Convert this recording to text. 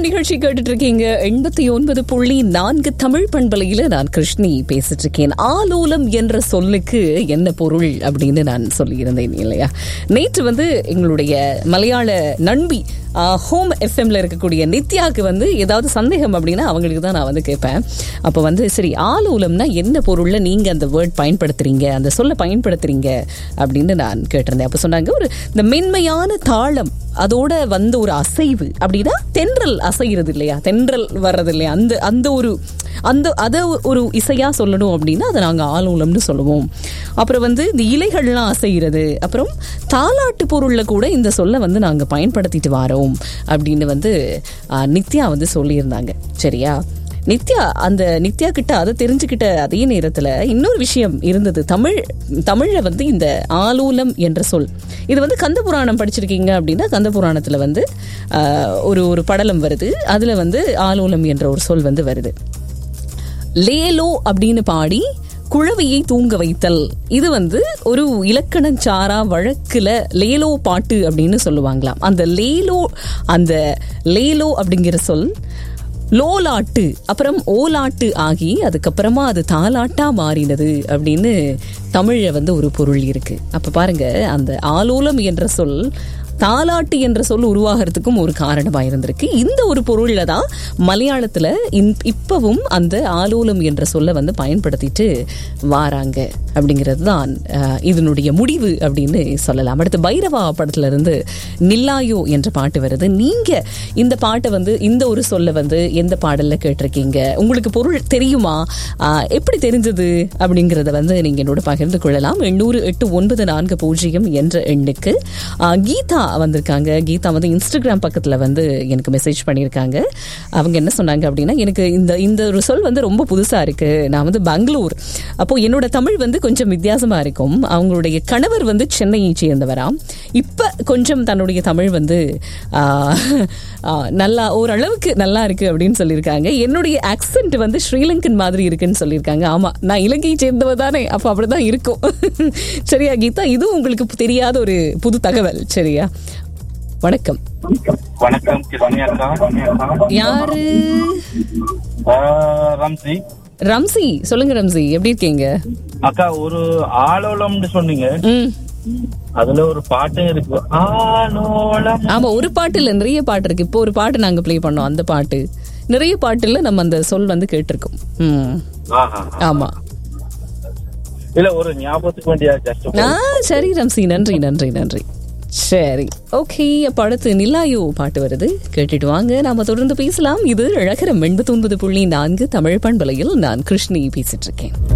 நிகழ்ச்சி கேட்டுட்டு இருக்கீங்க எண்பத்தி ஒன்பது புள்ளி நான்கு தமிழ் பண்பலையில நான் கிருஷ்ணி பேசிட்டு இருக்கேன் ஆலோலம் என்ற சொல்லுக்கு என்ன பொருள் அப்படின்னு நான் சொல்லியிருந்தேன் இல்லையா நேற்று வந்து எங்களுடைய மலையாள நண்பி ஹோம் எஃப்எம்ல இருக்கக்கூடிய நித்யாவுக்கு வந்து ஏதாவது சந்தேகம் அப்படின்னா அவங்களுக்கு தான் நான் வந்து கேட்பேன் அப்போ வந்து சரி ஆலோலம்னா என்ன பொருள்ல நீங்க அந்த வேர்ட் பயன்படுத்துறீங்க அந்த சொல்ல பயன்படுத்துறீங்க அப்படின்னு நான் கேட்டிருந்தேன் அப்போ சொன்னாங்க ஒரு இந்த மென்மையான தாளம் அதோட வந்த ஒரு அசைவு அப்படின்னா தென்றல் அசைகிறது இல்லையா தென்றல் வர்றது இல்லையா அந்த அந்த ஒரு அந்த அதை ஒரு இசையா சொல்லணும் அப்படின்னா அதை நாங்கள் ஆலோலம்னு சொல்லுவோம் அப்புறம் வந்து இந்த இலைகள்லாம் அசைகிறது அப்புறம் தாலாட்டு பொருள்ல கூட இந்த சொல்ல வந்து நாங்கள் பயன்படுத்திட்டு வரோம் அப்படின்னு வந்து ஆ, நித்யா வந்து சொல்லியிருந்தாங்க சரியா நித்யா அந்த நித்யா கிட்ட அதை தெரிஞ்சுக்கிட்ட அதே நேரத்துல இன்னொரு விஷயம் இருந்தது தமிழ் தமிழ்ல வந்து இந்த ஆலூலம் என்ற சொல் இது வந்து கந்த புராணம் படிச்சிருக்கீங்க அப்படின்னா கந்த புராணத்துல வந்து ஆஹ், ஒரு ஒரு படலம் வருது அதுல வந்து ஆலூலம் என்ற ஒரு சொல் வந்து வருது லேலோ அப்படின்னு பாடி குழவையை தூங்க வைத்தல் இது வந்து ஒரு இலக்கணச்சாரா வழக்குல லேலோ பாட்டு அப்படின்னு சொல்லுவாங்களாம் அந்த லேலோ அந்த லேலோ அப்படிங்கிற சொல் லோலாட்டு அப்புறம் ஓலாட்டு ஆகி அதுக்கப்புறமா அது தாலாட்டா மாறினது அப்படின்னு தமிழ்ல வந்து ஒரு பொருள் இருக்கு அப்ப பாருங்க அந்த ஆலோலம் என்ற சொல் தாலாட்டு என்ற சொல் உருவாகிறதுக்கும் ஒரு காரணமா இருந்திருக்கு இந்த ஒரு பொருள்ல தான் மலையாளத்துல இன்- இப்பவும் அந்த ஆலோலம் என்ற சொல்ல வந்து பயன்படுத்திட்டு வாராங்க அப்படிங்கிறது தான் அஹ், இதனுடைய முடிவு அப்படின்னு சொல்லலாம் அடுத்து பைரவா படத்துல இருந்து நில்லாயோ என்ற பாட்டு வருது நீங்க இந்த பாட்டை வந்து இந்த ஒரு சொல்ல வந்து எந்த பாடல்ல கேட்டிருக்கீங்க உங்களுக்கு பொருள் தெரியுமா ஆஹ், எப்படி தெரிஞ்சது அப்படிங்கறத வந்து நீங்க என்னோட பகிர்ந்து கொள்ளலாம் எண்ணூறு எட்டு ஒன்பது நான்கு பூஜ்ஜியம் என்ற எண்ணுக்கு ஆஹ், கீதா வந்திருக்காங்க கீதா வந்து இன்ஸ்டாகிராம் பக்கத்துல வந்து எனக்கு மெசேஜ் பண்ணியிருக்காங்க அவங்க என்ன சொன்னாங்க அப்படின்னா எனக்கு இந்த இந்த ஒரு சொல் வந்து ரொம்ப புதுசா இருக்கு நான் வந்து பெங்களூர் அப்போ என்னோட தமிழ் வந்து கொஞ்சம் வித்தியாசமா இருக்கும் அவங்களுடைய கணவர் வந்து சென்னையை சேர்ந்தவராம் இப்ப கொஞ்சம் தன்னுடைய தமிழ் வந்து ஆஹ், ஆஹ், நல்லா ஓரளவுக்கு நல்லா இருக்கு அப்படின்னு சொல்லியிருக்காங்க என்னுடைய ஆக்சென்ட் வந்து ஸ்ரீலங்கன் மாதிரி இருக்குன்னு சொல்லியிருக்காங்க ஆமா நான் இலங்கையை சேர்ந்தவ தானே அப்ப அப்படிதான் இருக்கும் சரியா கீதா இதுவும் உங்களுக்கு தெரியாத ஒரு புது தகவல் சரியா வணக்கம் வணக்கம் கிருஷ்ணி அக்கா யாரு ஆஹ் ரம்சி ரம்சி சொல்லுங்க ரம்சி எப்படி இருக்கீங்க அக்கா ஒரு ஆலோலம்னு சொன்னீங்க ம் அதுல ஒரு பாட்டும் இருக்கு ஆலோலம் ஆமா ஒரு பாட்டு இல்ல நிறைய பாட்டு இருக்கு இப்போ ஒரு பாட்டு நாங்க ப்ளே பண்ணோம் அந்த பாட்டு நிறைய பாட்டுல நம்ம அந்த சொல் வந்து கேட்டிருக்கோம் ம் ஆஹா ஆமா இல்ல ஒரு ஞாபகத்துக்கு வேண்டிய ஜஸ்ட் ஆ சரி ரம்சி நன்றி நன்றி நன்றி சரி ஓகே அப்ப அடுத்து நிலாயோ பாட்டு வருது கேட்டுட்டு வாங்க நாம தொடர்ந்து பேசலாம் இது அழகரம் எண்பத்தி ஒன்பது புள்ளி நான்கு தமிழ் பண்பலையில் நான் கிருஷ்ணி பேசிட்டு இருக்கேன்